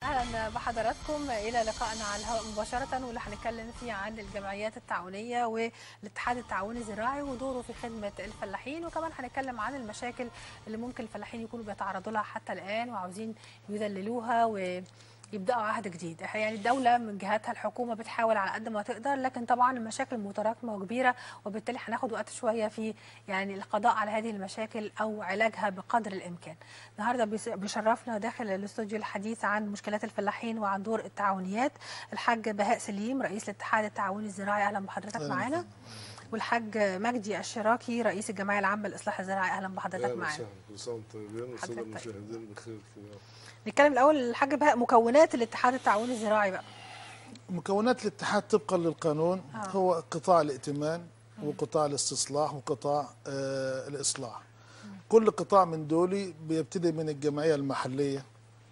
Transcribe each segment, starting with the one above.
اهلا بحضراتكم الى لقائنا على الهواء مباشره واللي هنتكلم فيه عن الجمعيات التعاونيه والاتحاد التعاوني الزراعي ودوره في خدمه الفلاحين وكمان هنتكلم عن المشاكل اللي ممكن الفلاحين يكونوا بيتعرضوا لها حتى الان وعاوزين يذللوها و يبداوا عهد جديد يعني الدوله من جهاتها الحكومه بتحاول على قد ما تقدر لكن طبعا المشاكل متراكمه وكبيره وبالتالي هناخد وقت شويه في يعني القضاء على هذه المشاكل او علاجها بقدر الامكان النهارده بيشرفنا داخل الاستوديو الحديث عن مشكلات الفلاحين وعن دور التعاونيات الحاج بهاء سليم رئيس الاتحاد التعاوني الزراعي اهلا بحضرتك معانا والحاج مجدي الشراكي رئيس الجمعيه العامه للاصلاح الزراعي اهلا بحضرتك معانا كل سنه وانتم طيبين والساده المشاهدين بخير كده نتكلم الاول الحاج بهاء مكونات الاتحاد التعاوني الزراعي بقى مكونات الاتحاد طبقا للقانون آه. هو قطاع الائتمان وقطاع الاستصلاح وقطاع آه الاصلاح كل قطاع من دول بيبتدي من الجمعيه المحليه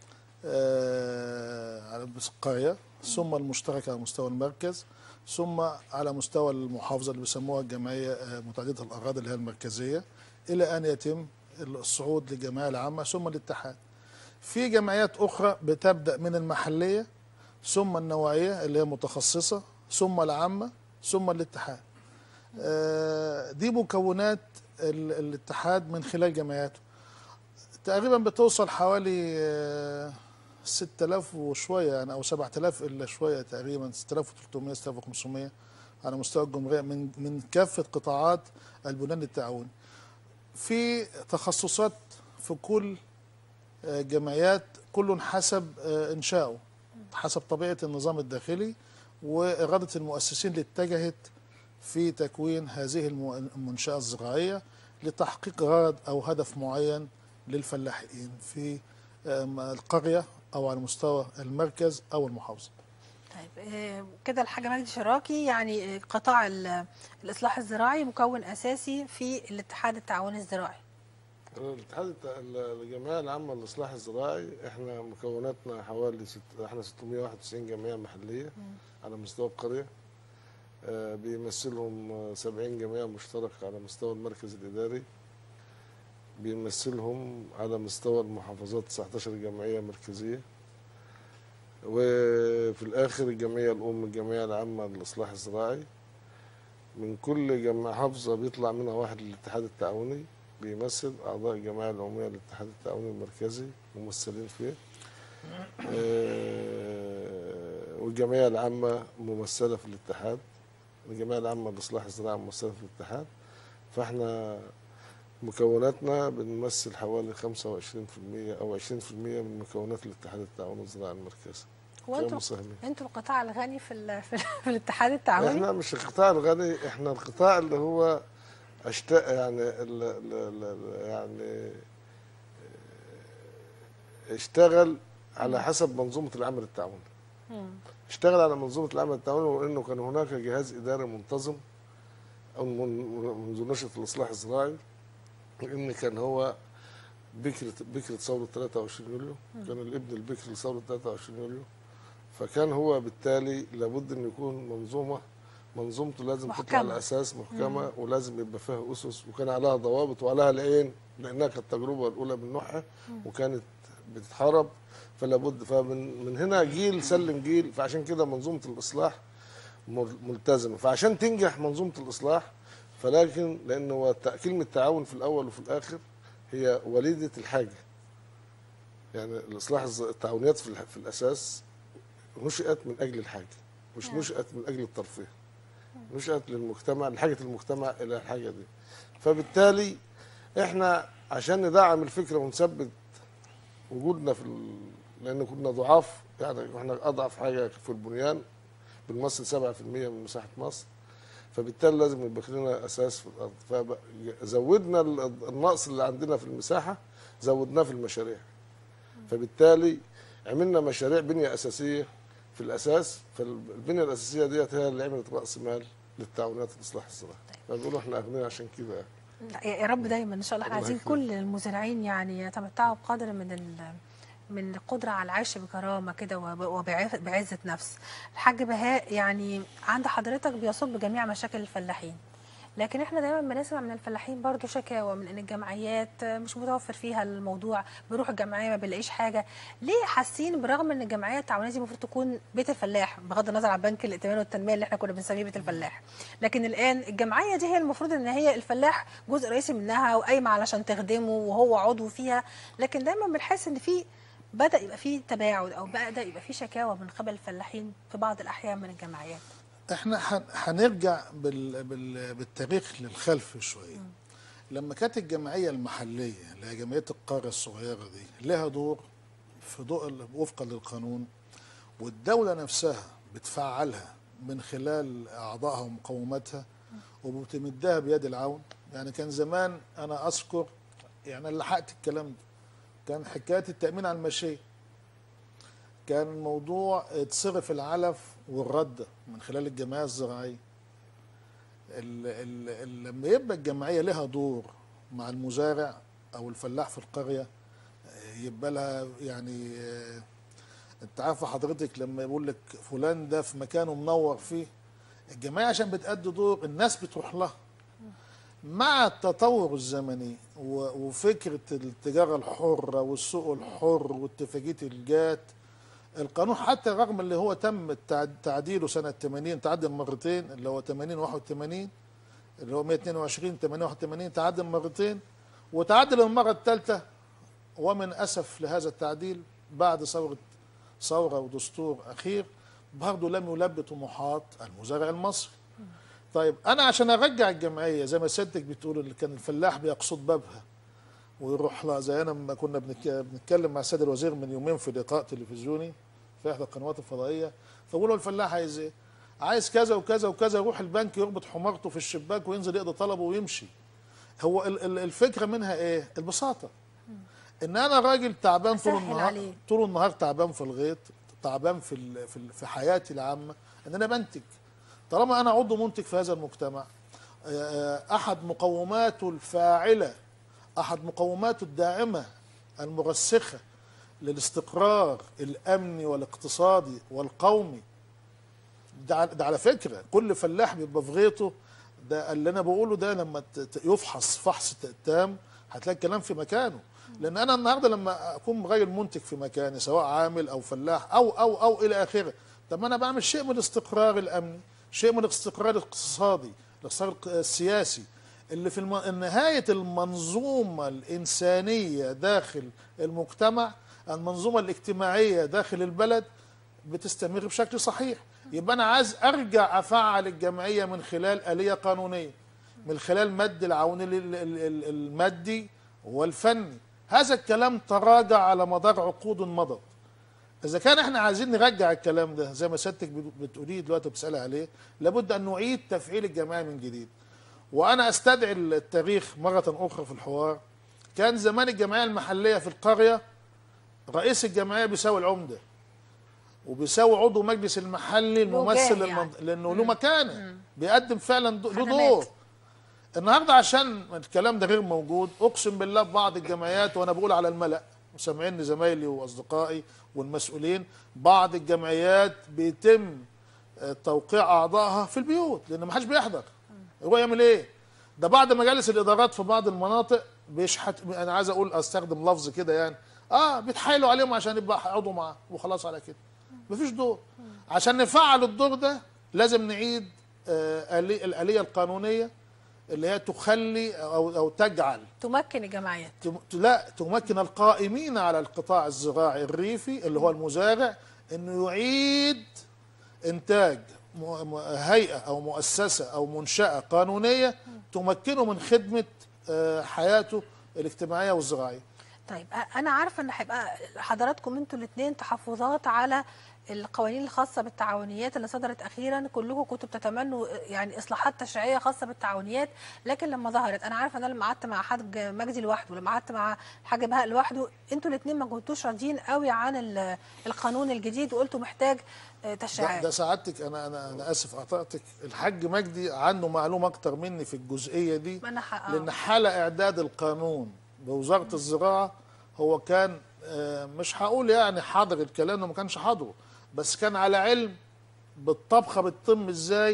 آه على القريه ثم المشتركه على مستوى المركز ثم على مستوى المحافظه اللي بيسموها الجمعيه آه متعدده الاراضي اللي هي المركزيه الى ان يتم الصعود للجمعيه العامه ثم الاتحاد في جمعيات اخرى بتبدا من المحليه ثم النوعيه اللي هي متخصصه ثم العامه ثم الاتحاد آه، دي مكونات ال- الاتحاد من خلال جمعياته تقريبا بتوصل حوالي آه، 6000 وشويه يعني او 7000 الا شويه تقريبا 6300 6500 على مستوى الجمهوريه من من كافه قطاعات البنيان التعاوني في تخصصات في كل آه، جمعيات كل حسب آه، انشائه حسب طبيعه النظام الداخلي واراده المؤسسين اللي اتجهت في تكوين هذه المو- المنشاه الزراعيه لتحقيق غرض او هدف معين للفلاحين في آم، القريه او على مستوى المركز او المحافظه. طيب آه، كده الحاج مجدي شراكي يعني آه، قطاع ال- الاصلاح الزراعي مكون اساسي في الاتحاد التعاوني الزراعي الاتحاد الت- الجمعيه العامه للاصلاح الزراعي احنا مكوناتنا حوالي ست... احنا 691 جمعيه محليه على مستوى القريه آه، بيمثلهم آه، 70 جمعيه مشتركه على مستوى المركز الاداري بيمثلهم على مستوى المحافظات 19 جمعيه مركزيه وفي الاخر الجمعيه الام الجمعيه العامه للاصلاح الزراعي من كل جم- محافظه بيطلع منها واحد للاتحاد التعاوني بيمثل اعضاء الجمعيه العموميه للاتحاد التعاوني المركزي ممثلين فيه آه، والجمعيه العامه ممثله في الاتحاد الجمعيه العامه للاصلاح الزراعي ممثله في الاتحاد فاحنا مكوناتنا بنمثل حوالي 25% او 20% من مكونات الاتحاد التعاوني الزراعي المركزي هو انتوا كمساهمين انتوا القطاع الغني في ال- في, ال- في الاتحاد التعاوني احنا مش القطاع الغني احنا القطاع اللي هو اشتاق يعني ال ال ال يعني اشتغل على حسب منظومه العمل التعاوني مم. اشتغل على منظومه العمل التعاوني وانه كان هناك جهاز اداري منتظم او من- منذ نشاه الاصلاح الزراعي وان كان هو بكرة بكرة ثورة 23 يوليو كان الابن البكر لثورة 23 يوليو فكان هو بالتالي لابد ان يكون منظومة منظومته لازم تطلع محكمة. على اساس محكمة ولازم يبقى فيها اسس وكان عليها ضوابط وعليها العين لانها كانت التجربة الاولى من نوعها وكانت بتتحارب فلا بد فمن من هنا جيل سلم جيل فعشان كده منظومة الاصلاح مل- ملتزمة فعشان تنجح منظومة الاصلاح فلكن لانه هو الت- كلمة تعاون في الاول وفي الاخر هي وليدة الحاجة يعني الإصلاح الز- التعاونيات في, الح- في الأساس نشأت من أجل الحاجة مش نعم. نشأت من أجل الترفيه نشأت للمجتمع لحاجة المجتمع إلى الحاجة دي فبالتالي إحنا عشان ندعم الفكرة ونثبت وجودنا في ال... لأن كنا ضعاف يعني إحنا أضعف حاجة في البنيان بنمثل 7% من مساحة مصر فبالتالي لازم يبقى لنا اساس في الارض فزودنا ال- النقص اللي عندنا في المساحه زودناه في المشاريع فبالتالي عملنا مشاريع بنيه اساسيه في الاساس فالبنيه الاساسيه ديت هي اللي عملت راس مال للتعاونات الاصلاح الزراعي فبيقولوا احنا اغنياء عشان كده يعني. يا رب دايما ان شاء الله احنا الله عايزين يخليك. كل المزارعين يعني يتمتعوا بقدر من ال من القدرة على العيش بكرامة كده وب- وبع- بعزة نفس الحاج بهاء يعني عند حضرتك بيصب جميع مشاكل الفلاحين لكن احنا دايما بنسمع من الفلاحين برضو شكاوى من ان الجمعيات مش متوفر فيها الموضوع بيروح الجمعيه ما بيلاقيش حاجه ليه حاسين برغم ان الجمعيه التعاونيه دي المفروض تكون بيت الفلاح بغض النظر عن بنك الائتمان والتنميه اللي احنا كنا بنسميه بيت الفلاح لكن الان الجمعيه دي هي المفروض ان هي الفلاح جزء رئيسي منها وقايمه علشان تخدمه وهو عضو فيها لكن دايما بنحس ان في بدا يبقى في تباعد او بدا يبقى في شكاوى من قبل الفلاحين في بعض الاحيان من الجمعيات احنا هن- هنرجع بال بال بالتاريخ للخلف شويه لما كانت الجمعيه المحليه اللي هي جمعيه القريه الصغيره دي لها دور في ضوء وفقا للقانون والدوله نفسها بتفعلها من خلال اعضائها ومقوماتها وبتمدها بيد العون يعني كان زمان انا اذكر يعني أنا لحقت الكلام ده كان حكايه التامين على الماشيه كان الموضوع اتصرف العلف والردة من خلال الجمعية الزراعية ال ال ال لما يبقى الجمعية لها دور مع المزارع أو الفلاح في القرية آه، يبقى لها يعني آه، انت عارفه حضرتك لما يقول لك فلان ده في مكانه منور فيه الجمعية عشان بتأدي دور الناس بتروح لها مع التطور الزمني و- وفكرة التجارة الحرة والسوق الحر واتفاقية الجات القانون حتى رغم اللي هو تم التعد- تعديله سنة 80 تعدل مرتين اللي هو 80 81 اللي هو 122 88 تعدل مرتين وتعدل المرة الثالثة ومن أسف لهذا التعديل بعد ثورة ثورة ودستور أخير برضه لم يلبي طموحات المزارع المصري طيب أنا عشان أرجع الجمعية زي ما سيادتك بتقول اللي كان الفلاح بيقصد بابها ويروح لها زي انا لما كنا بنك- بنتكلم مع السيد الوزير من يومين في لقاء تلفزيوني في احدى القنوات الفضائيه فبقول له الفلاح عايز ايه؟ عايز كذا وكذا وكذا يروح البنك يربط حمارته في الشباك وينزل يقضي طلبه ويمشي. هو ال- ال- الفكره منها ايه؟ البساطه. ان انا راجل تعبان طول أسهل النهار عليه. طول النهار تعبان في الغيط تعبان في ال- في ال- في حياتي العامه ان انا بنتج. طالما انا عضو منتج في هذا المجتمع آه، احد مقوماته الفاعله احد مقوماته الداعمه المرسخه للاستقرار الامني والاقتصادي والقومي ده, على- ده على فكره كل فلاح بيبقى في غيطه ده اللي انا بقوله ده لما ت- ت- يفحص فحص ت- تام هتلاقي الكلام في مكانه لان انا النهارده لما اكون راجل منتج في مكاني سواء عامل او فلاح او او او الى اخره طب ما انا بعمل شيء من الاستقرار الامني شيء من الاستقرار الاقتصادي الاستقرار السياسي اللي في الم... نهايه المنظومه الانسانيه داخل المجتمع المنظومه الاجتماعيه داخل البلد بتستمر بشكل صحيح يبقى انا عايز ارجع افعل الجمعيه من خلال اليه قانونيه من خلال مد العون ال- ال- ال- المادي والفني هذا الكلام تراجع على مدار عقود مضت اذا كان احنا عايزين نرجع الكلام ده زي ما سيادتك بت- بتقوليه دلوقتي بتسالي عليه لابد ان نعيد تفعيل الجمعيه من جديد وانا استدعي التاريخ مره اخرى في الحوار كان زمان الجمعيه المحليه في القريه رئيس الجمعيه بيساوي العمده وبيساوي عضو مجلس المحلي الممثل جاه للمنط... لانه له مكانه بيقدم فعلا دو- له خدمات. دور النهارده عشان الكلام ده غير موجود اقسم بالله بعض الجمعيات وانا بقول على الملا وسامعيني زمايلي واصدقائي والمسؤولين بعض الجمعيات بيتم آه، توقيع اعضائها في البيوت لان ما حدش بيحضر هو يعمل ايه ده بعد مجالس الادارات في بعض المناطق بيشحت انا عايز اقول استخدم لفظ كده يعني اه بيتحايلوا عليهم عشان يبقى عضو معاه وخلاص على كده مفيش دور عشان نفعل الدور ده لازم نعيد آه آلي- الآلية القانونية اللي هي تخلي أو, أو تجعل تمكن الجمعيات تم- لا تمكن القائمين على القطاع الزراعي الريفي اللي هو المزارع انه يعيد انتاج م- م- هيئه او مؤسسه او منشاه قانونيه تمكنه من خدمه آه، حياته الاجتماعيه والزراعيه. طيب أ- انا عارفه ان هيبقى حضراتكم انتوا الاثنين تحفظات على القوانين الخاصه بالتعاونيات اللي صدرت اخيرا كلكم كنتوا بتتمنوا يعني اصلاحات تشريعيه خاصه بالتعاونيات لكن لما ظهرت انا عارفه ان انا لما قعدت مع حاج مجدي لوحده ولما قعدت مع حاج بهاء لوحده انتوا الاثنين ما كنتوش راضيين قوي عن ال- القانون الجديد وقلتوا محتاج آه، ده, تشريعات ده سعادتك انا انا انا اسف قطعتك الحاج مجدي عنده معلومه اكتر مني في الجزئيه دي ما انا ح- آه. لان حال اعداد القانون بوزاره الزراعه هو كان آه، مش هقول يعني حاضر الكلام إنه ما كانش حاضره بس كان على علم بالطبخه بتتم ازاي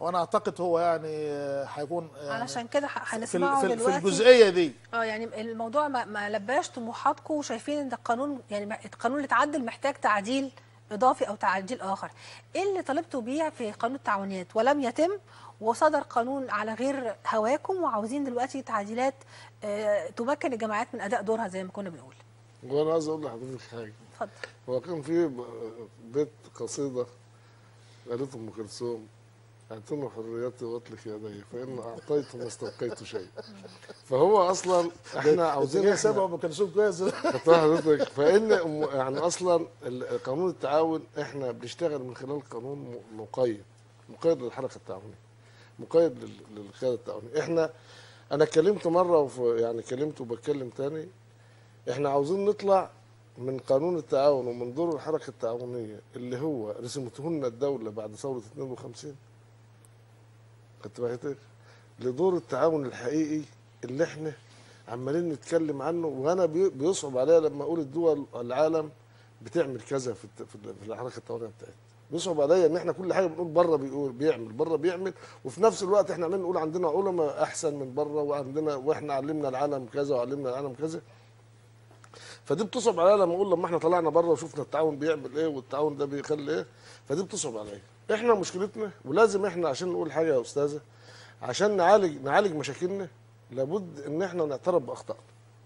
وانا اعتقد هو يعني آه، هيكون يعني علشان كده ح- في ال- هنسمعه في, ال- في دلوقتي الجزئيه دي اه يعني الموضوع ما, ما لباش طموحاتكم وشايفين ان القانون يعني ما- القانون اللي اتعدل محتاج تعديل اضافي او تعديل اخر ايه اللي طالبتوا بيه في قانون التعاونيات ولم يتم وصدر قانون على غير هواكم وعاوزين دلوقتي تعديلات آه، تمكن الجماعات من اداء دورها زي ما كنا بنقول وانا عايز اقول لحضرتك حاجه اتفضل هو كان في ب- بيت قصيده قالته ام كلثوم اعطنوا حريتي واطلق يدي فان اعطيت ما استبقيت شيء فهو اصلا احنا عاوزين جاي احنا سامع ام كلثوم كويس خدت بالك حضرتك فان أم- يعني اصلا ال- قانون التعاون احنا بنشتغل من خلال قانون م- مقيد مقيد للحركه التعاونيه مقيد لل- للقياده التعاونيه احنا انا اتكلمت مره وف يعني كلمت وبتكلم تاني احنا عاوزين نطلع من قانون التعاون ومن دور الحركه التعاونيه اللي هو رسمته لنا الدوله بعد ثوره 52 خدت بالك لدور التعاون الحقيقي اللي احنا عمالين نتكلم عنه وانا بي- بيصعب عليا لما اقول الدول العالم بتعمل كذا في الت- في ال- في الحركه التعاونيه بتاعتنا بيصعب عليا ان احنا كل حاجه بنقول بره بيقول بيعمل بره بيعمل وفي نفس الوقت احنا عمالين نقول عندنا علماء احسن من بره وعندنا واحنا علمنا العالم كذا وعلمنا العالم كذا فدي بتصعب عليا لما اقول لما احنا طلعنا بره وشفنا التعاون بيعمل ايه والتعاون ده بيخلي ايه فدي بتصعب عليا احنا مشكلتنا ولازم احنا عشان نقول حاجه يا استاذه عشان نعالج نعالج مشاكلنا لابد ان احنا نعترف باخطائنا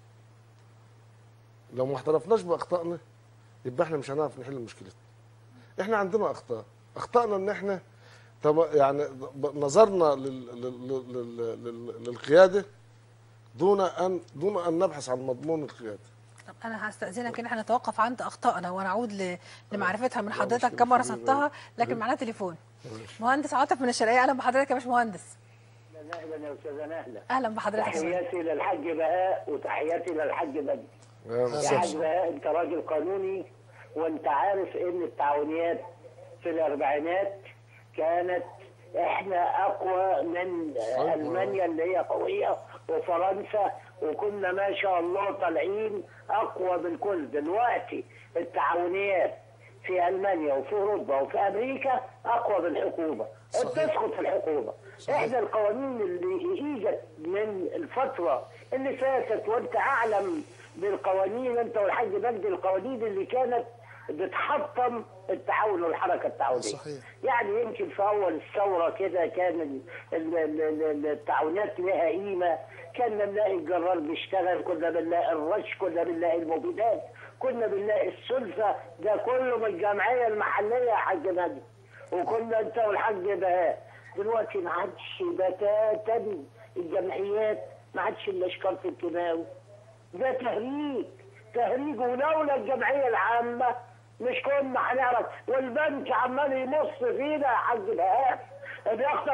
لو ما اعترفناش باخطائنا يبقى احنا مش هنعرف نحل مشكلتنا احنا عندنا اخطاء اخطائنا ان احنا طب يعني ب- نظرنا لل لل لل لل للقياده دون ان دون ان نبحث عن مضمون القياده طب انا هستاذنك ان احنا نتوقف عند اخطائنا ونعود ل- لمعرفتها من لا، حضرتك مشكلة كما كبيرة. رصدتها لكن معانا تليفون مهندس عاطف من الشرقيه اهلا بحضرتك يا باشمهندس اهلا يا استاذه نهله اهلا بحضرتك يا فندم. تحياتي للحاج بهاء وتحياتي للحاج بدر يا يا مساء حاج بهاء انت راجل قانوني وانت عارف ان التعاونيات في الاربعينات كانت احنا اقوى من المانيا اللي هي قويه وفرنسا وكنا ما شاء الله طالعين اقوى من كل دلوقتي التعاونيات في المانيا وفي اوروبا وفي امريكا اقوى من الحكومه بتسقط في الحكومه احنا القوانين اللي اجت من الفتره اللي فاتت وانت اعلم بالقوانين انت والحاج مجدي القوانين اللي كانت بتحطم التعاون والحركه التعاونيه صحيح. يعني يمكن في اول الثوره كده كان ال- ال- ال- ال- التعاونات لها قيمه كنا بنلاقي الجرار بيشتغل كنا بنلاقي الرش كنا بنلاقي المبيدات كنا بنلاقي السلفه ده كله من الجمعيه المحليه يا حاج مجدي وكنا انت والحاج بهاء دلوقتي ما عادش بتاتا الجمعيات ما عادش الا شكاره الكيماوي ده تهريج تهريج ولولا الجمعيه العامه مش كنا هنعرف والبنك عمال يمص فينا يا حاج بهاء بياخد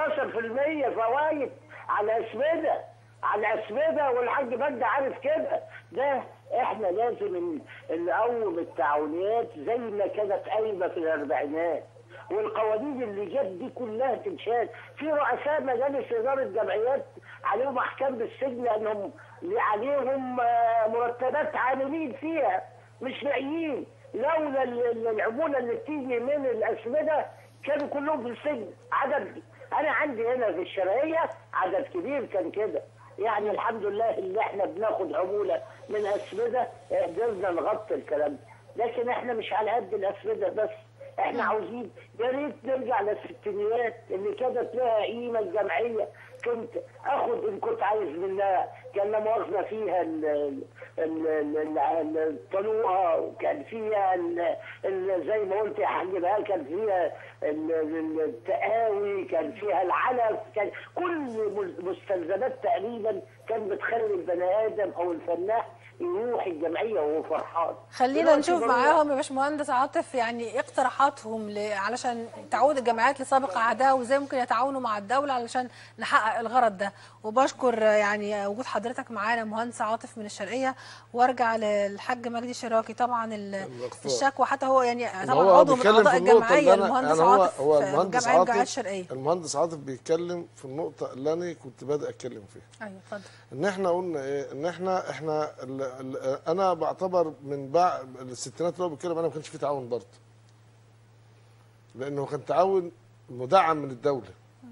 14% فوائد على اسمده على اسمده والحاج مجدي عارف كده ده احنا لازم ن- نقوم التعاونيات زي ما كانت قايمه في الاربعينات والقوانين اللي جت دي كلها تنشال في رؤساء مجالس اداره جمعيات عليهم احكام بالسجن لانهم عليهم آه، مرتبات عاملين فيها مش لاقيين لولا ال- ال- العموله اللي بتيجي من الاسمده كانوا كلهم في السجن عدد انا عندي هنا في الشرقيه عدد كبير كان كده يعني الحمد لله اللي احنا بناخد عموله من اسمده قدرنا نغطي الكلام ده لكن احنا مش على قد الاسمده بس احنا عاوزين يا ريت نرجع للستينيات اللي كانت لها قيمه الجمعيه كنت اخد ان كنت عايز منها كان لا مؤاخذه فيها ال- ال- ال- ال- الطلوعه وكان فيها ال- ال- زي ما قلت يا حاج بقى كان فيها ال- ال- التقاوي كان فيها العلف كان كل مل- مستلزمات تقريبا كان بتخلي البني ادم او الفلاح يروح الجمعيه وهو فرحان خلينا دلوقتي نشوف بقول- معاهم يا باشمهندس عاطف يعني إيه اقتراحاتهم ل... علشان تعود الجمعيات لسابق عهدها وازاي ممكن يتعاونوا مع الدوله علشان نحقق الغرض ده وبشكر يعني وجود حضرتك معانا مهندس عاطف من الشرقيه وارجع للحاج مجدي شراكي طبعا ال- الأخطاء. الشكوى حتى هو يعني ما طبعا هو عضو من بيتكلم اعضاء في النقطة الجمعيه اللي أنا- المهندس يعني هو عاطف هو في المهندس جمعيه الجمعيه عاطف الشرقيه المهندس عاطف بيتكلم في النقطة اللي أنا كنت بادئ أتكلم فيها ايوه اتفضل ان احنا قلنا ايه ان احنا احنا ال ال انا بعتبر من بعد الستينات اللي هو بيتكلم عنها ما كانش في تعاون برضه لانه كان تعاون مدعم من الدوله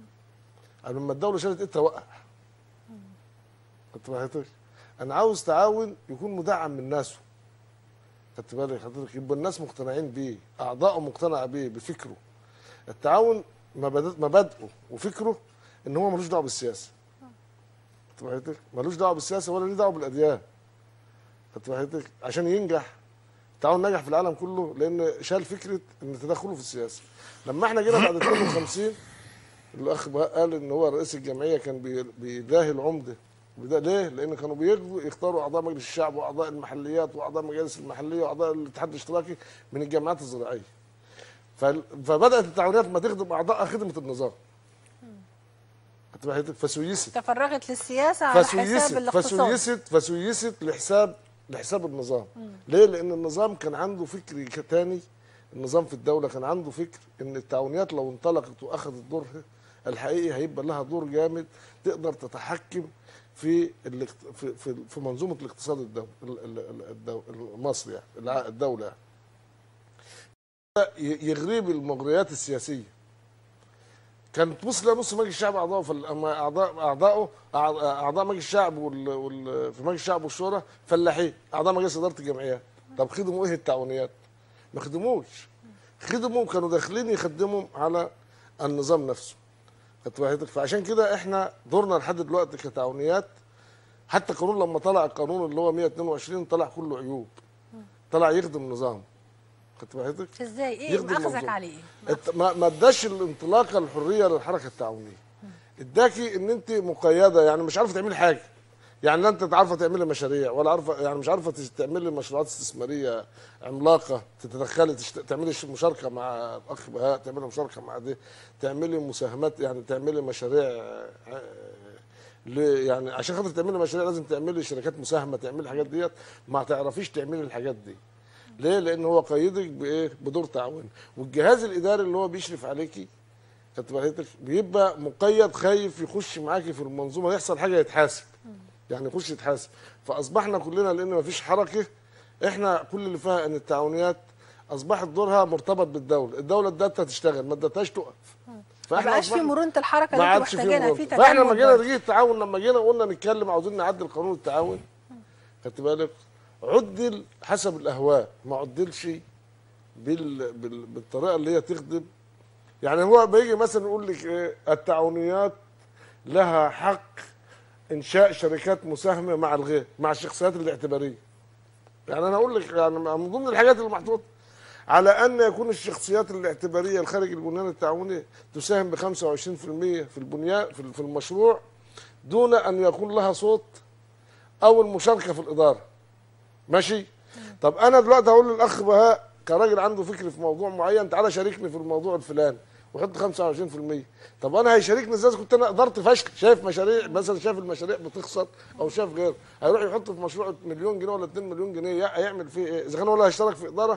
لما الدوله شالت ايه توقع خدت بالك حضرتك؟ انا عاوز تعاون يكون مدعم من ناسه خدت بالك حضرتك يبقى الناس مقتنعين بيه اعضائه مقتنعه بيه بفكره التعاون مبادئ- مبادئه وفكره ان هو ملوش دعوه بالسياسه خدت بالك حضرتك؟ ملوش دعوه بالسياسه ولا ليه دعوه بالاديان خدت بالك حضرتك؟ عشان ينجح التعاون نجح في العالم كله لان شال فكره ان تدخله في السياسه لما احنا جينا بعد 52 الاخ بهاء قال ان هو رئيس الجمعيه كان بي- بيداهي العمده وده ليه؟ لان كانوا بياخدوا يختاروا اعضاء مجلس الشعب واعضاء المحليات واعضاء المجالس المحليه واعضاء الاتحاد الاشتراكي من الجامعات الزراعيه. فال- فبدات التعاونيات ما تخدم اعضائها خدمه النظام. خدت بالك حضرتك؟ فسويست تفرغت للسياسه على حساب فسويست الاقتصاد فسويست فسويست لحساب لحساب النظام ليه لان النظام كان عنده فكر ك- تاني النظام في الدوله كان عنده فكر ان التعاونيات لو انطلقت واخذت دورها الحقيقي هيبقى لها دور جامد تقدر تتحكم في الاقت- في في, في منظومه الاقتصاد الدولي الدو المصري يعني الع- الدوله يعني ي- يغريب المغريات السياسيه كان تبص لها نص مجلس الشعب اعضائه في اما اعضاء اعضائه أع- اعضاء مجلس الشعب وال... وال... في مجلس الشعب والشورى فلاحين اعضاء مجلس اداره الجمعيات طب خدموا ايه التعاونيات؟ ما خدموش خدموا كانوا داخلين يخدموا على النظام نفسه خدت بالك حضرتك؟ فعشان كده احنا دورنا لحد دلوقتي كتعاونيات حتى القانون لما طلع القانون اللي هو 122 طلع كله عيوب طلع يخدم نظام خدت بالك حضرتك؟ ازاي ايه يخدم مأخذك منظومة. عليه ايه الت- ما ما اداش الانطلاقه الحريه للحركه التعاونيه اداكي ان انت مقيده يعني مش عارفه تعملي حاجه يعني لا انت عارفه تعملي مشاريع ولا عارفه يعني مش عارفه تس- تعملي مشروعات استثماريه عملاقه تتدخلي تشت... تعملي ش- مشاركه مع الاخ بهاء تعملي مشاركه مع دي تعملي مساهمات يعني تعملي مشاريع آه، ل... يعني عشان خاطر تعملي مشاريع لازم تعملي شركات مساهمه تعملي الحاجات ديت ما تعرفيش تعملي الحاجات دي ليه؟ لان هو قيدك بايه؟ بدور تعاون والجهاز الاداري اللي هو بيشرف عليكي خدت بالك بيبقى مقيد خايف يخش معاكي في المنظومه يحصل حاجه يتحاسب يعني يخش يتحاسب فاصبحنا كلنا لان مفيش حركه احنا كل اللي فيها ان التعاونيات اصبحت دورها مرتبط بالدوله الدوله ادتها تشتغل ما ادتهاش تقف ما بقاش في أصبحنا- مرونه الحركه ما اللي انتوا عادش في محتاجينها في مرونة. فاحنا لما تجمد جينا برضه. نيجي التعاون لما جينا قلنا نتكلم عاوزين نعدل قانون التعاون خدت بالك عدل حسب الاهواء ما عدلش بال... بال... بالطريقه اللي هي تخدم يعني هو بيجي مثلا يقول لك ايه التعاونيات لها حق انشاء شركات مساهمه مع الغير مع الشخصيات الاعتباريه يعني انا اقول لك يعني من ضمن الحاجات اللي محطوطه على ان يكون الشخصيات الاعتباريه الخارج البنيان التعاوني تساهم ب 25% في البنيان في في المشروع دون ان يكون لها صوت او المشاركه في الاداره ماشي طب انا دلوقتي هقول للاخ بهاء كراجل عنده فكر في موضوع معين تعالى شاركني في الموضوع الفلاني وحط 25% طب انا هيشاركني ازاي إذا كنت انا ادارت فشل شايف مشاريع مثلا شايف المشاريع بتخسر او شايف غيره هيروح يحط في مشروع مليون جنيه ولا 2 مليون جنيه يا- هيعمل فيه ايه اذا كان ولا هيشترك في اداره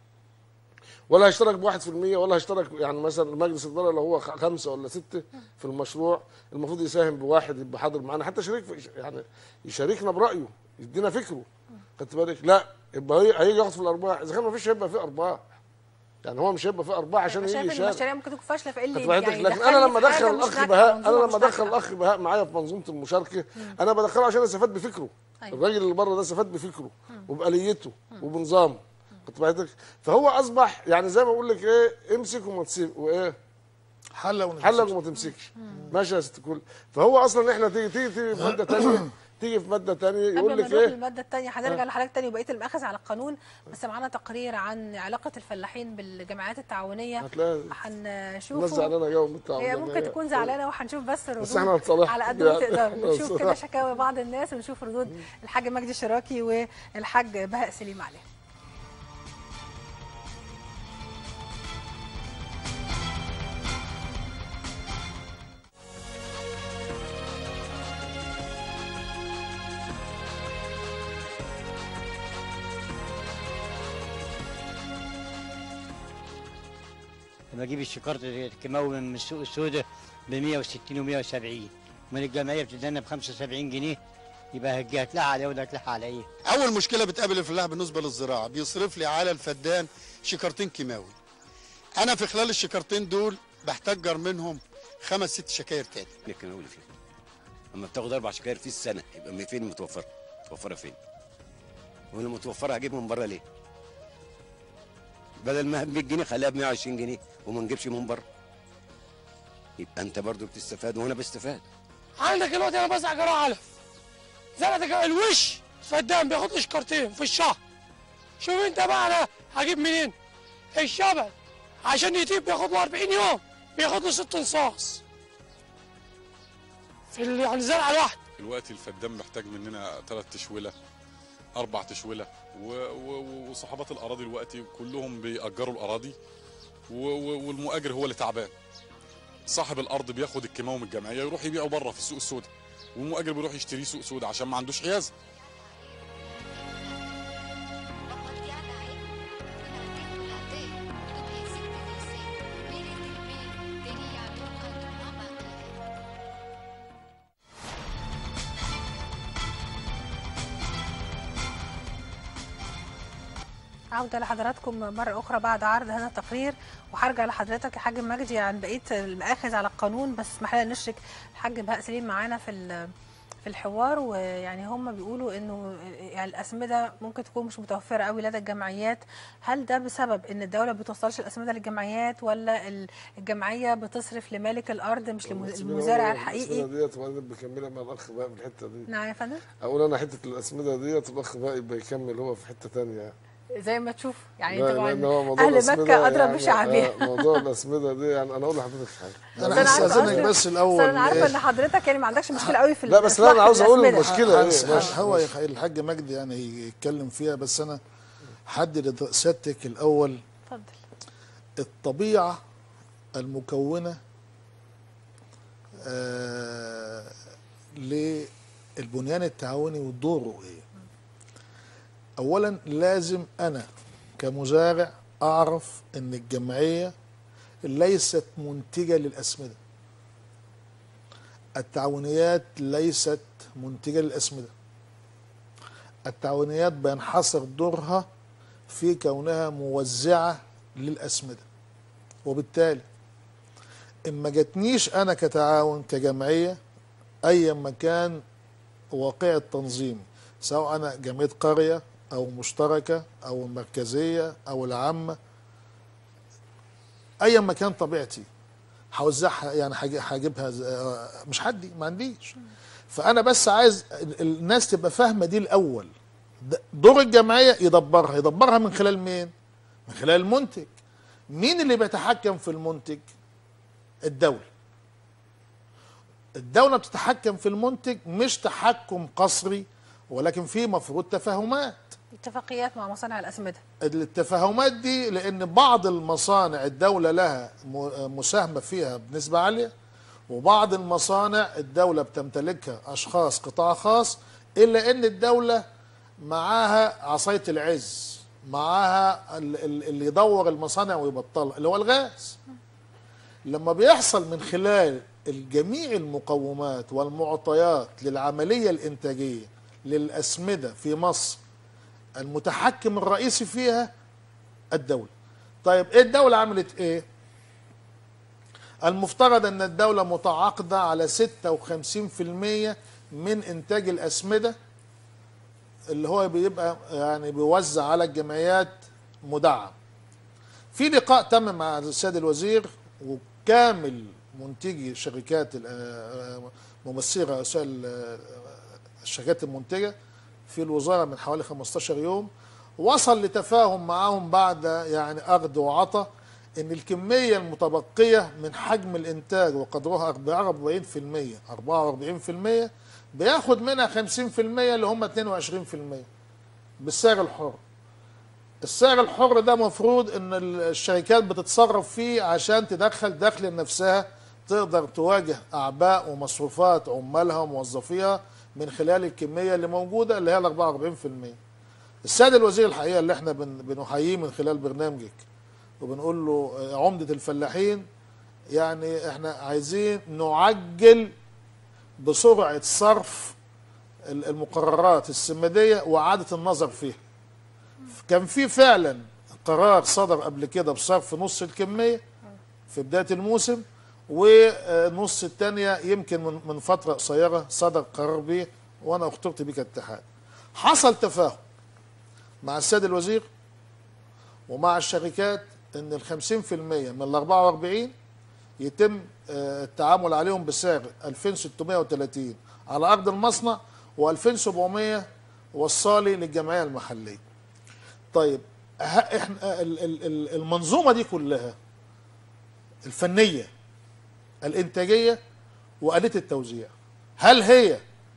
ولا هيشترك ب 1% ولا هيشترك يعني مثلا مجلس الاداره لو هو خ- خمسه ولا سته في المشروع المفروض يساهم بواحد يبقى حاضر معانا حتى شريك في يعني يشاركنا برايه يدينا فكره خدت بالك لا يبقى هي- هيجي ياخد في الارباح اذا كان ما فيش هيبقى في ارباح يعني هو مش هيبقى في ارباح عشان يجي شايف ان يشارك المشاريع ممكن تكون فاشله فايه اللي خدت بالك يعني لكن انا لما دخلني في ادخل حاجة مش الاخ ناجحة، بهاء انا منظومة لما مش ادخل ناجحة. الاخ بهاء معايا في منظومه المشاركه انا بدخله عشان استفاد بفكره أيوة. الراجل اللي بره ده استفاد بفكره وباليته وبنظامه خدت بالك فهو اصبح يعني زي ما بقول لك ايه امسك وما تسيب وايه حله ونمسك. حلق وما تمسكش ماشي يا ست الكل فهو اصلا احنا تيجي تيجي تيجي في ماده ثانيه تيجي في ماده ثانيه يقول قبل ما لك نروح ايه للماده الثانيه هنرجع لحضرتك تاني وبقيه المآخذ على القانون بس معانا تقرير عن علاقه الفلاحين بالجمعيات التعاونيه هتلاقي الناس هنشوفه زعلانه جو من التعاون هي ده. ممكن تكون زعلانه وهنشوف بس الردود بس احنا هنصالحها. على قد ما يعني تقدر احنا نشوف كده هنصالحها. شكاوى بعض الناس ونشوف ردود الحاج مجدي الشراكي والحاج بهاء سليم عليه لما اجيب الشكارة الكيماوي من السوق السوداء ب 160 و 170 من الجمعيه بتدينا ب 75 جنيه يبقى هتجي هتلاقي عليا ولا هتلاقي على ايه؟ اول مشكله بتقابل الفلاح بالنسبه للزراعه بيصرف لي على الفدان شكارتين كيماوي انا في خلال الشكارتين دول بحتجر منهم خمس ست شكاير تاني لكن اقول فين اما بتاخد اربع شكاير في السنه يبقى من فين متوفره متوفره فين وانا متوفره هجيب من بره ليه بدل ما ب 100 جنيه خليها ب 120 جنيه وما نجيبش من بره يبقى انت برضو بتستفاد وانا بستفاد عندك دلوقتي انا بزرع جراع علف زرعت الوش فدان بياخد لي شكارتين في الشهر شوف انت بقى انا هجيب منين الشبل عشان يطيب بياخد له 40 يوم بياخد له ست انصاص في ال- يعني زرعه واحده دلوقتي الفدان محتاج مننا ثلاث تشويله اربع تشويله و- و- وصحابات الاراضي دلوقتي كلهم بيأجروا الاراضي و- و- والمؤجر هو اللي تعبان صاحب الارض بياخد الكيماوي من الجمعيه يروح يبيعه بره في السوق السوداء والمؤجر بيروح يشتريه سوق سوداء عشان ما عندوش حيازه عودة لحضراتكم مرة أخرى بعد عرض هذا التقرير وهرجع لحضرتك يا حاج مجدي عن بقية المآخذ على القانون بس اسمح لنا نشرك الحاج بهاء سليم معانا في ال- في الحوار ويعني هم بيقولوا انه يعني الاسمده ممكن تكون مش متوفره قوي لدى الجمعيات هل ده بسبب ان الدوله ما بتوصلش الاسمده للجمعيات ولا ال- الجمعيه بتصرف لمالك الارض مش للمزارع الحقيقي الاسمده ديت وبعدين بكملها مع الاخ بقى في الحته دي نعم يا فندم اقول انا حته الاسمده ديت والاخ بقى يبقى يكمل هو في حته ثانيه زي ما تشوف يعني لا، طبعا لأن هو موضوع اهل الأسمدة مكه ادرى يعني- بشعبها آه، موضوع الاسمده دي يعني انا اقول لحضرتك حاجه انا بس عارفة هستاذنك أصلاً- بس الاول بس انا عارفه إيه؟ ان حضرتك يعني ما عندكش مشكله قوي في لا بس لا انا الإصلاح عاوز اقول الأسمدة. المشكله هنس- ايه ماشي هو ماشي. الحاج مجدي يعني يتكلم فيها بس انا حدد سيادتك الاول اتفضل الطبيعه المكونه آه للبنيان التعاوني ودوره ايه اولا لازم انا كمزارع اعرف ان الجمعيه ليست منتجه للاسمده التعاونيات ليست منتجه للاسمده التعاونيات بينحصر دورها في كونها موزعه للاسمده وبالتالي ان ما جاتنيش انا كتعاون كجمعيه ايا ما كان واقع التنظيم سواء انا جمعيه قريه او مشتركه او المركزيه او العامه ايا ما كان طبيعتي هوزعها يعني هجي- هجيبها ز- آه، مش حدي ما عنديش فانا بس عايز ال- الناس تبقى فاهمه دي الاول د- دور الجمعيه يدبرها يدبرها من خلال مين من خلال المنتج مين اللي بيتحكم في المنتج الدوله الدوله بتتحكم في المنتج مش تحكم قصري ولكن في مفروض تفاهمات اتفاقيات مع مصانع الاسمده التفاهمات دي لان بعض المصانع الدوله لها م- مساهمه فيها بنسبه عاليه وبعض المصانع الدوله بتمتلكها اشخاص قطاع خاص الا ان الدوله معاها عصايه العز معاها ال- ال- اللي يدور المصانع ويبطلها اللي هو الغاز لما بيحصل من خلال الجميع المقومات والمعطيات للعمليه الانتاجيه للاسمده في مصر المتحكم الرئيسي فيها الدولة طيب ايه الدولة عملت ايه المفترض ان الدولة متعاقدة على 56% من انتاج الاسمدة اللي هو بيبقى يعني بيوزع على الجمعيات مدعم في لقاء تم مع السيد الوزير وكامل منتجي شركات ال- آه، ممثلي رؤساء ال- آه، الشركات المنتجه في الوزاره من حوالي 15 يوم وصل لتفاهم معاهم بعد يعني اخذ وعطى ان الكميه المتبقيه من حجم الانتاج وقدرها 44% 44% بياخد منها 50% اللي هم 22% بالسعر الحر السعر الحر ده مفروض ان الشركات بتتصرف فيه عشان تدخل دخل لنفسها تقدر تواجه اعباء ومصروفات عمالها وموظفيها من خلال الكميه اللي موجوده اللي هي ال 44%. السيد الوزير الحقيقه اللي احنا بن بنحييه من خلال برنامجك وبنقول له آه، عمده الفلاحين يعني احنا عايزين نعجل بسرعه صرف ال- المقررات السماديه واعاده النظر فيها. كان في فعلا قرار صدر قبل كده بصرف نص الكميه في بدايه الموسم ونص الثانيه يمكن من من فتره قصيره صدر قرار به وانا اخترت بيه كاتحاد حصل تفاهم مع السيد الوزير ومع الشركات ان ال 50% من ال 44 يتم آه، التعامل عليهم بسعر 2630 على ارض المصنع و2700 وصالي للجمعيه المحليه. طيب ه- احنا ال- ال- ال- المنظومه دي كلها الفنيه الانتاجيه واليه التوزيع هل هي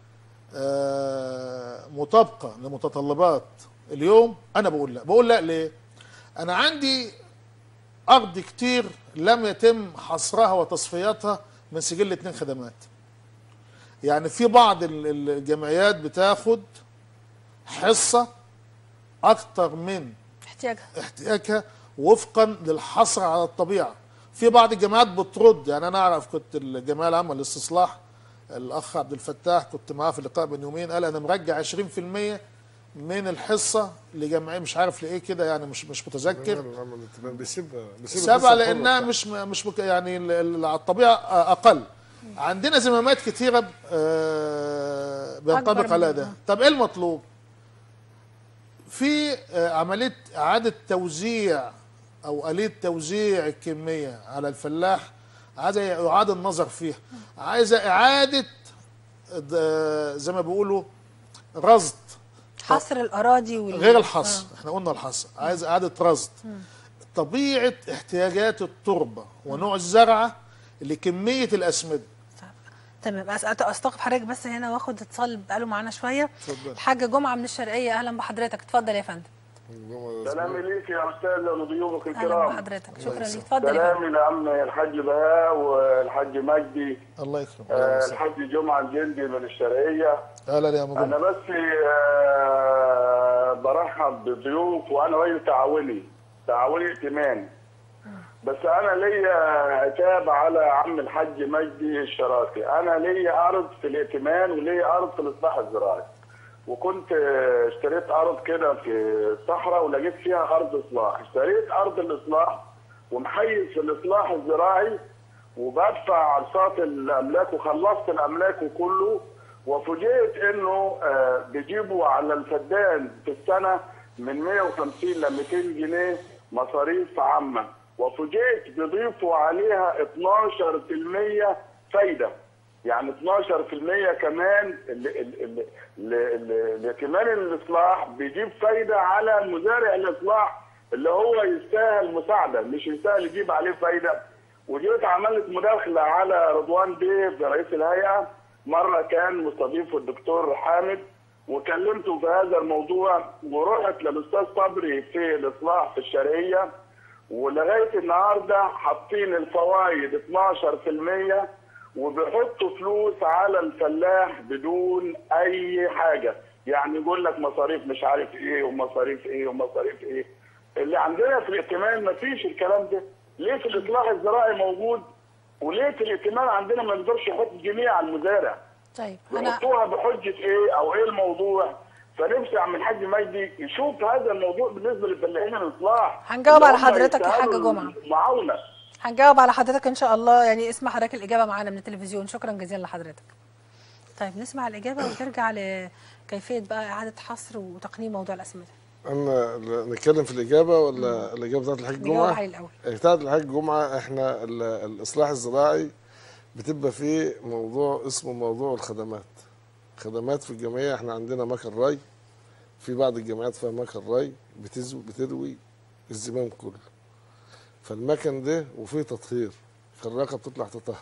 آه، مطابقه لمتطلبات اليوم؟ انا بقول لا، بقول لا ليه؟ انا عندي ارض كتير لم يتم حصرها وتصفيتها من سجل اتنين خدمات يعني في بعض ال- ال- الجمعيات بتاخد حصه اكتر من احتياجها احتياجها وفقا للحصر على الطبيعه في بعض الجامعات بترد يعني انا اعرف كنت الجمعيه العامه للاستصلاح الاخ عبد الفتاح كنت معاه في لقاء من يومين قال انا مرجع 20% من الحصه لجمعيه مش عارف لايه كده يعني مش مش متذكر بيسيبها بيسيب سبعة الحصة لانها الحرة مش مش مك يعني ال- ال- على الطبيعه اقل عندنا زمامات كتيره آه، بينطبق أكبر عليها من- ده طب ايه المطلوب في آه، عمليه اعاده توزيع او اليه توزيع الكميه على الفلاح عايزه يعاد النظر فيها عايزه اعاده د- زي ما بيقولوا رصد حصر الاراضي وال... غير الحصر احنا قلنا الحصر عايز اعاده رصد طبيعه احتياجات التربه ونوع الزرعه لكميه الاسمده تمام أس- استوقف حضرتك بس هنا واخد اتصال بقاله معانا شويه اتفضل. الحاج جمعه من الشرقيه اهلا بحضرتك اتفضل يا فندم سلامي ليك يا استاذ وضيوفك اهلا الكرام بحضرتك شكرا ليك اتفضل يا فندم سلامي لعم الحاج بهاء والحاج مجدي الله يكرمك آه، الحاج جمعه الجندي من الشرقيه اهلا يا ابو انا جمعة. بس آه، برحب بالضيوف وانا راجل تعاوني تعاوني ائتمان بس انا ليا عتاب على عم الحاج مجدي الشراكي انا ليا ارض في الائتمان وليا ارض في الاصلاح الزراعي وكنت آه، اشتريت ارض كده في الصحراء ولقيت فيها ارض اصلاح اشتريت ارض الاصلاح ومحيز في الاصلاح الزراعي وبدفع اقساط الاملاك وخلصت الاملاك كله وفوجئت انه آه، بيجيبوا على الفدان في السنه من 150 ل 200 جنيه مصاريف عامه وفوجئت بيضيفوا عليها 12% فايده يعني 12% كمان ال- ال- ال- ال- ال- الائتمان الاصلاح بيجيب فايده على مزارع الاصلاح اللي هو يستاهل مساعده مش يستاهل يجيب عليه فايده وجيت عملت مداخله على رضوان بيه رئيس الهيئه مره كان مستضيفه الدكتور حامد وكلمته في هذا الموضوع ورحت للاستاذ صبري في الاصلاح في الشرقيه ولغايه النهارده حاطين الفوائد 12% وبيحطوا فلوس على الفلاح بدون اي حاجه يعني يقول لك مصاريف مش عارف ايه ومصاريف ايه ومصاريف ايه اللي عندنا في الائتمان مفيش الكلام ده ليه في الاصلاح الزراعي موجود وليه في الائتمان عندنا ما نقدرش نحط جنيه على المزارع طيب انا يحطوها بحجه ايه او ايه الموضوع فنفسي عم الحاج مجدي يشوف هذا الموضوع بالنسبه للفلاحين الاصلاح هنجاوب على اللي هم حضرتك يا حاج يستاهلوا جمعة. معاونه هنجاوب على حضرتك ان شاء الله يعني اسمع حضرتك الاجابه معانا من التلفزيون شكرا جزيلا لحضرتك طيب نسمع الاجابه ونرجع لكيفيه بقى اعاده حصر وتقنين موضوع الاسمده انا ل- نتكلم في الاجابه ولا الاجابه بتاعت الحاج نجاوب جمعه؟ عليه الاول بتاعت الحاج جمعه احنا ال- الاصلاح الزراعي بتبقى فيه موضوع اسمه موضوع الخدمات خدمات في الجمعيه احنا عندنا مكن ري في بعض الجمعيات فيها مكن ري بتزوي بتروي الزمام كله فالمكن ده وفيه تطهير فالراقه بتطلع تطهر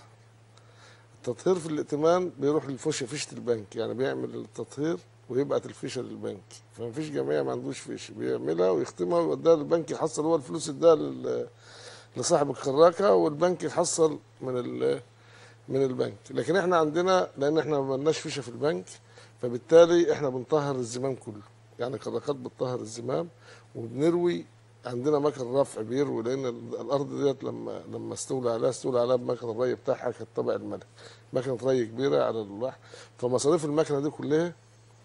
التطهير في الائتمان بيروح للفشه فيشه البنك يعني بيعمل التطهير ويبعت الفيشه للبنك فمفيش جمعيه ما عندوش فيشه بيعملها ويختمها ويوديها للبنك يحصل هو الفلوس يديها لل- لصاحب الخراكه والبنك يحصل من ال من البنك لكن احنا عندنا لان احنا ما لناش فيشه في البنك فبالتالي احنا بنطهر الزمام كله يعني كراكات بتطهر الزمام وبنروي عندنا مكن رفع بيروي لان ال- الارض ديت لما لما استولى عليها استولى عليها بمكن الري بتاعها كانت تبع الملك مكنه ري كبيره على اللوح فمصاريف المكنه دي كلها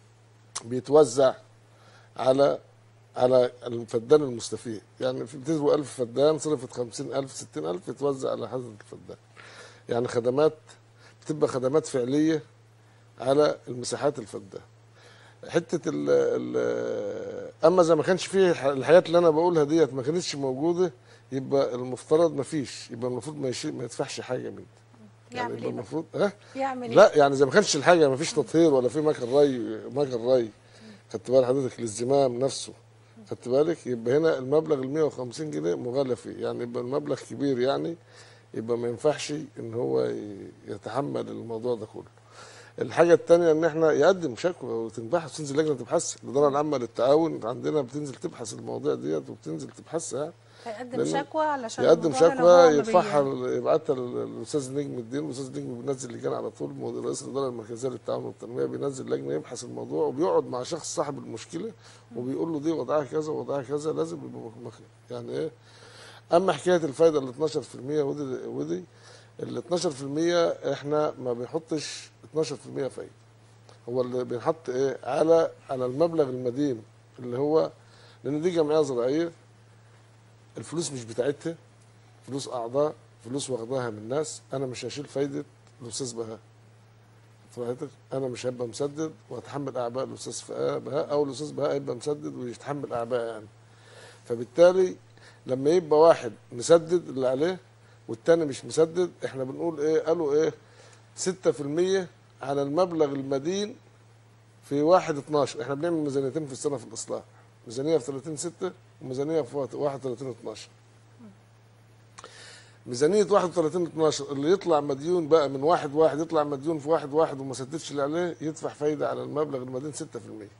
بيتوزع على على الفدان المستفيد يعني في بتزوي 1000 فدان صرفت 50000 60000 يتوزع على حسب الفدان يعني خدمات بتبقى خدمات فعليه على المساحات الفدة حته ال ال اما اذا ما كانش فيه الح- الحاجات اللي انا بقولها ديت ما كانتش موجوده يبقى المفترض ما فيش يبقى المفروض ما, يشي ما يدفعش حاجه منه يعني يعمل يبقى ايه بقى؟ المفروض ها يعمل ايه لا يعني اذا ما كانش الحاجه ما فيش تطهير ولا في مكن ري مكن ري خدت بال حضرتك الازدمام نفسه خدت بالك يبقى هنا المبلغ ال 150 جنيه مغالى فيه يعني يبقى المبلغ كبير يعني يبقى ما ينفعش ان هو ي- يتحمل الموضوع ده كله الحاجة التانية ان احنا يقدم شكوى وتنبحث تنزل لجنة تبحث الإدارة العامة للتعاون عندنا بتنزل تبحث المواضيع ديت وبتنزل تبحثها يعني هيقدم لأن شكوى علشان يقدم الموضوع ده لو شكوى هو ما بي- يدفعها ل- يبعتها لل- للاستاذ نجم الدين والاستاذ نجم بينزل لجان على طول مدير رئيس الاداره المركزيه للتعاون والتنميه بينزل لجنه يبحث الموضوع وبيقعد مع شخص صاحب المشكله وبيقول له دي وضعها كذا وضعها كذا لازم يبقى مخ- مخ- يعني ايه اما حكايه الفايده ال 12% ودي ودي ال 12% احنا ما بنحطش 12% فايده هو اللي بينحط ايه على على المبلغ المدين اللي هو لان دي جمعيه زراعيه الفلوس مش بتاعتها فلوس اعضاء فلوس واخداها من الناس انا مش هشيل فايده الاستاذ بهاء فهمتك انا مش هبقى مسدد واتحمل اعباء الاستاذ فا- بهاء او الاستاذ بهاء يبقى مسدد ويتحمل اعباء يعني فبالتالي لما يبقى واحد مسدد اللي عليه والتاني مش مسدد احنا بنقول ايه قالوا ايه 6% على المبلغ المدين في واحد 12 احنا بنعمل ميزانيتين في السنه في الاصلاح ميزانيه في 30 6 وميزانيه في 31 12 ميزانية 31 12 اللي يطلع مديون بقى من واحد واحد يطلع مديون في واحد واحد وما سددش اللي عليه يدفع فايدة على المبلغ المدين 6%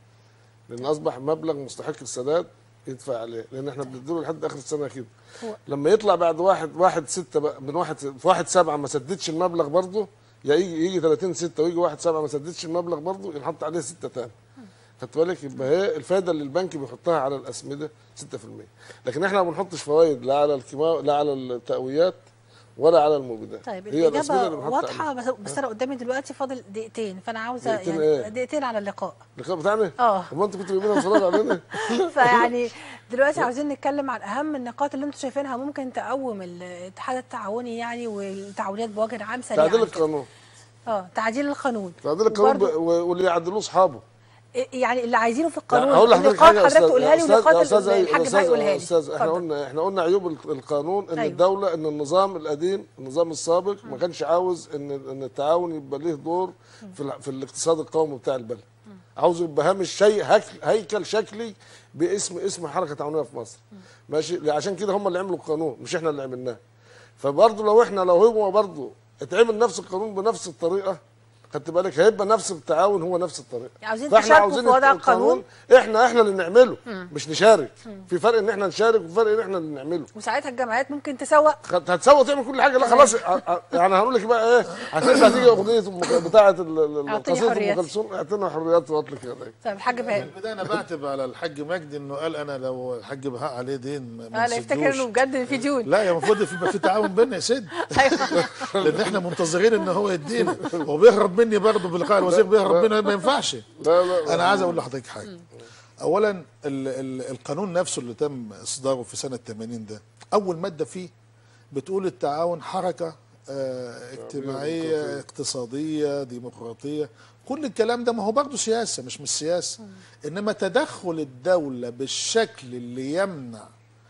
لأن أصبح مبلغ مستحق السداد يدفع عليه لأن احنا بنديله لحد آخر السنة كده هو- لما يطلع بعد واحد واحد ستة بقى من واحد في واحد سبعة ما سددش المبلغ برضه يا يجي يجي 30 6 ويجي واحد سبعة ما سددش المبلغ برضه ينحط عليه 6 تاني خدت بالك يبقى هي الفايده اللي البنك بيحطها على الاسمده 6% لكن احنا ما بنحطش فوائد لا على الكيماوي لا على التقويات ولا على المبيدات طيب هي الاسمده الاجابه اللي بنحط واضحه عليها. بس, بس انا قدامي دلوقتي فاضل دقيقتين فانا عاوزه دقيقتين يعني إيه؟ دقيقتين على اللقاء اللقاء بتاعنا اه هو انت كنت جايبينها مسرات علينا فيعني دلوقتي عاوزين نتكلم عن اهم النقاط اللي انتم شايفينها ممكن تقوم الاتحاد التعاوني يعني والتعاونيات بوجه عام سريعا تعديل كده. القانون اه تعديل القانون تعديل القانون وبرضه- ب- و- واللي يعدلوه اصحابه يعني اللي عايزينه في القانون هقول لحضرتك النقاط حاجه يا حضرتك استاذ تقولها لي يا والنقاط استاذ اللي أي- الحاج أستاذ- بقى يقولها لي استاذ احنا اتفضل. قلنا احنا قلنا عيوب ال- القانون ان أيوة. الدوله ان النظام القديم النظام السابق ما كانش عاوز ان ان التعاون يبقى ليه دور في ال- في الاقتصاد القومي بتاع البلد عاوز يبقى هامش شيء هك- هيكل شكلي باسم اسم حركه تعاونيه في مصر ماشي عشان كده هم اللي عملوا القانون مش احنا اللي عملناه فبرضه لو احنا لو هو برضه اتعمل نفس القانون بنفس الطريقه خدت بالك هيبقى نفس التعاون هو نفس الطريقه عاوزين فاحنا تشاركوا عاوزين في وضع القانون احنا احنا اللي نعمله مش نشارك في فرق ان احنا نشارك وفي فرق ان احنا اللي نعمله وساعتها الجمعيات ممكن تسوق خد- هتسوى تعمل كل حاجه لا خلاص ع- ع- يعني هقول لك بقى ايه هترجع تيجي اغنيه أم- بتاعه ال- ال- أعطيني قصيده ام حرياتي. كلثوم اعطينا حريات واطلق يديك طيب الحاج في بهاء البدايه انا بعتب على الحاج مجدي انه قال انا لو الحاج بهاء عليه دين ما اه لا يفتكر نسدوش. انه بجد في ديون لا يا المفروض في- يبقى في تعاون بيننا يا سيد ايوه لان احنا منتظرين ان هو يدينا وبيهرب مني برضه بلقاء الوزير بيهرب مني ما ينفعش لا لا انا عايز اقول لحضرتك حاجه اولا ال ال القانون نفسه اللي تم اصداره في سنه 80 ده اول ماده فيه بتقول التعاون حركه آه، اجتماعيه اقتصاديه ديمقراطيه كل الكلام ده ما هو برضه سياسه مش مش سياسه انما تدخل الدوله بالشكل اللي يمنع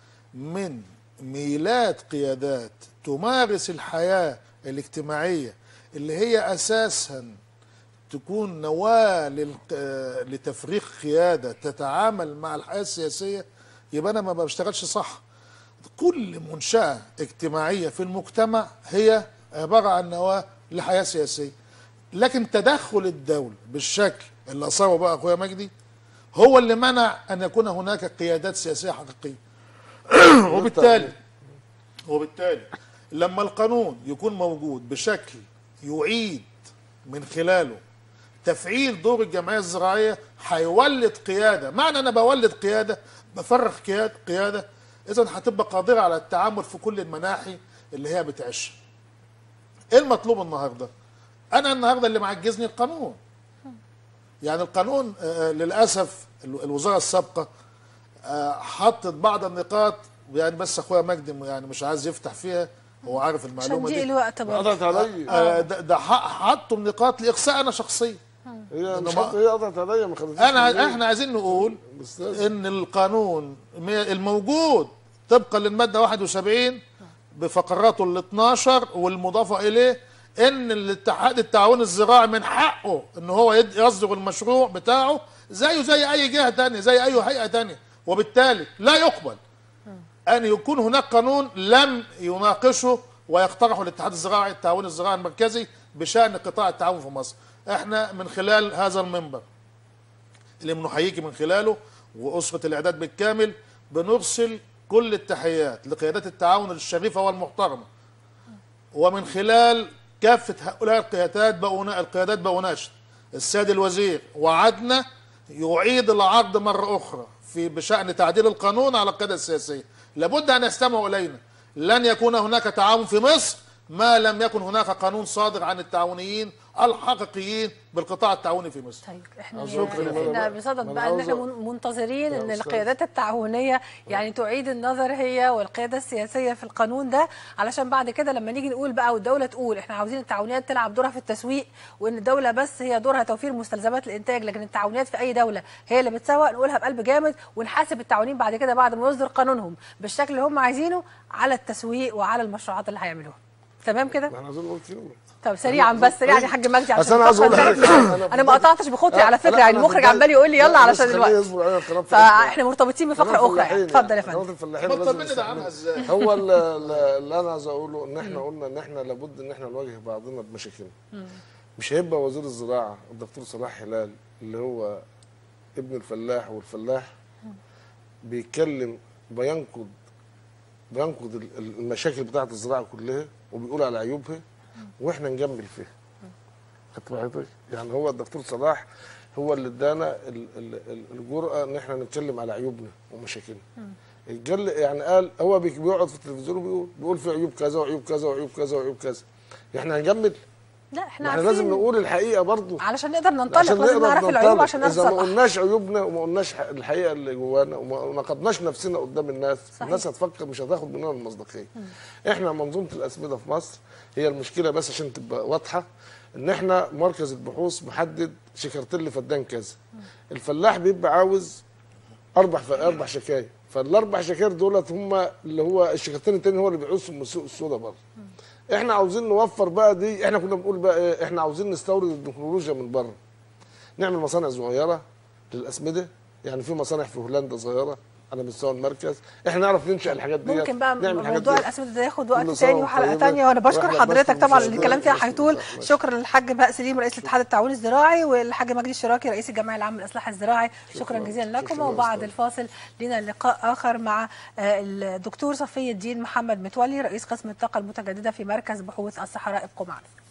من ميلاد قيادات تمارس الحياه الاجتماعيه اللي هي اساسا تكون نواة لل- آه، لتفريغ قيادة تتعامل مع الحياة السياسية يبقى أنا ما بشتغلش صح كل منشأة اجتماعية في المجتمع هي عبارة عن نواة لحياة سياسية لكن تدخل الدولة بالشكل اللي أصابه بقى أخويا مجدي هو اللي منع أن يكون هناك قيادات سياسية حقيقية وبالتالي وبالتالي لما القانون يكون موجود بشكل يعيد من خلاله تفعيل دور الجمعيه الزراعيه هيولد قياده معنى انا بولد قياده بفرغ قياده قياده اذا هتبقى قادره على التعامل في كل المناحي اللي هي بتعيشها ايه المطلوب النهارده انا النهارده اللي معجزني القانون يعني القانون آه، للاسف ال- الوزاره السابقه آه، حطت بعض النقاط يعني بس اخويا مجدي يعني مش عايز يفتح فيها هو عارف عشان المعلومه دي دي الوقت برضه قضت عليا آه، ده ده ح- حطوا نقاط لاقصاء انا شخصيا هي مش ما- حتى هي قضت عليا ما خدتش انا مني. احنا عايزين نقول أستاذ. ان القانون مي- الموجود طبقا للماده 71 بفقراته ال 12 والمضافه اليه ان الاتحاد التعاون الزراعي من حقه ان هو يد- يصدر المشروع بتاعه زيه زي اي جهه تانية زي اي هيئه تانية وبالتالي لا يقبل ان يكون هناك قانون لم يناقشه ويقترحه الاتحاد الزراعي التعاون الزراعي المركزي بشان قطاع التعاون في مصر احنا من خلال هذا المنبر اللي بنحييكي من خلاله واسره الاعداد بالكامل بنرسل كل التحيات لقيادات التعاون الشريفه والمحترمه ومن خلال كافه هؤلاء القيادات بقونا القيادات بقوناشد السيد الوزير وعدنا يعيد العرض مره اخرى في بشان تعديل القانون على القياده السياسيه لابد ان يستمعوا الينا لن يكون هناك تعاون في مصر ما لم يكن هناك قانون صادر عن التعاونيين الحقيقيين بالقطاع التعاوني في مصر طيب احنا شكراً. احنا ما بصدد أنا بقى ان احنا عاوز أ- من- منتظرين يا ان أستاذ. القيادات التعاونيه يعني تعيد النظر هي والقياده السياسيه في القانون ده علشان بعد كده لما نيجي نقول بقى والدوله تقول احنا عاوزين التعاونيات تلعب دورها في التسويق وان الدوله بس هي دورها توفير مستلزمات الانتاج لكن التعاونيات في اي دوله هي اللي بتسوق نقولها بقلب جامد ونحاسب التعاونيين بعد كده بعد ما يصدر قانونهم بالشكل اللي هم عايزينه على التسويق وعلى المشروعات اللي هيعملوها تمام كده؟ ما احنا عايزين نقول كلمه طب سريعا بس سريعا يا حاج مجدي أصل عشان أنا عايز أقول الفقرة لحضرتك انتهت. حاجة. انا ما قطعتش بخطي على فكره لا، يعني أنا في المخرج البداية- عمال يقول لي يلا لا، علشان بس خليه الوقت يصبر عليا الكلام في فاحنا مرتبطين بفقره قناة اخرى يعني الفلاحين اتفضل يا قناة فندم الفلاحين ما لازم تطمني عنها نستحملها. ازاي هو ال- ال- اللي انا عايز اقوله ان احنا قلنا ان احنا لابد ان احنا نواجه بعضنا بمشاكلنا مش هيبقى وزير الزراعه الدكتور صلاح هلال اللي هو ابن الفلاح والفلاح بيتكلم بينقد بينقد ال- ال- المشاكل بتاعه الزراعه كلها وبيقول على عيوبها واحنا نجمل فيها خدت بالك يعني هو الدكتور صلاح هو اللي ادانا ال- ال- ال- الجرأه ان احنا نتكلم على عيوبنا ومشاكلنا الجل يعني قال هو بي- بيقعد في التلفزيون وبيقول بيقول في عيوب كذا وعيوب كذا وعيوب كذا وعيوب كذا احنا هنجمل لا احنا احنا لازم عارفين نقول الحقيقه برضه علشان نقدر ننطلق عشان لازم نقدر نعرف ننطلق. العيوب عشان نعرف اذا ما نصلح قلناش عيوبنا وما قلناش ح- الحقيقه اللي جوانا وما نقدناش نفسنا قدام الناس صحيح. الناس هتفكر مش هتاخد مننا المصداقيه احنا منظومه الاسمده في مصر هي المشكله بس عشان تبقى واضحه ان احنا مركز البحوث محدد شكرتين فدان كذا الفلاح بيبقى عاوز اربع ف... اربع شكاير فالاربع شكاير دولت هم اللي هو الشكرتين التاني هو اللي بيعوزهم من السوق السوداء بره احنا عاوزين نوفر بقى دي احنا كنا بنقول بقى ايه احنا عاوزين نستورد التكنولوجيا من بره نعمل مصانع صغيره للاسمده يعني في مصانع في هولندا صغيره على مستوى المركز احنا نعرف ننشا الحاجات دي ممكن بقى نعمل الحاجات موضوع دي. الاسمده ده ياخد كل وقت سنة تاني وانت وحلقه طيبة. تانية وانا بشكر وإحنا حضرتك بس طبعا مش اللي الكلام فيها ماشي. هيطول ماشي. شكرا للحاج بهاء سليم رئيس الاتحاد التعاوني الزراعي والحاج مجدي الشراكي رئيس الجمعيه العامه للاصلاح الزراعي شكرا جزيلا لكم شكراً وبعد أستاذ. الفاصل لنا لقاء اخر مع آه، الدكتور صفي الدين محمد متولي رئيس قسم الطاقه المتجدده في مركز بحوث الصحراء ابقوا معنا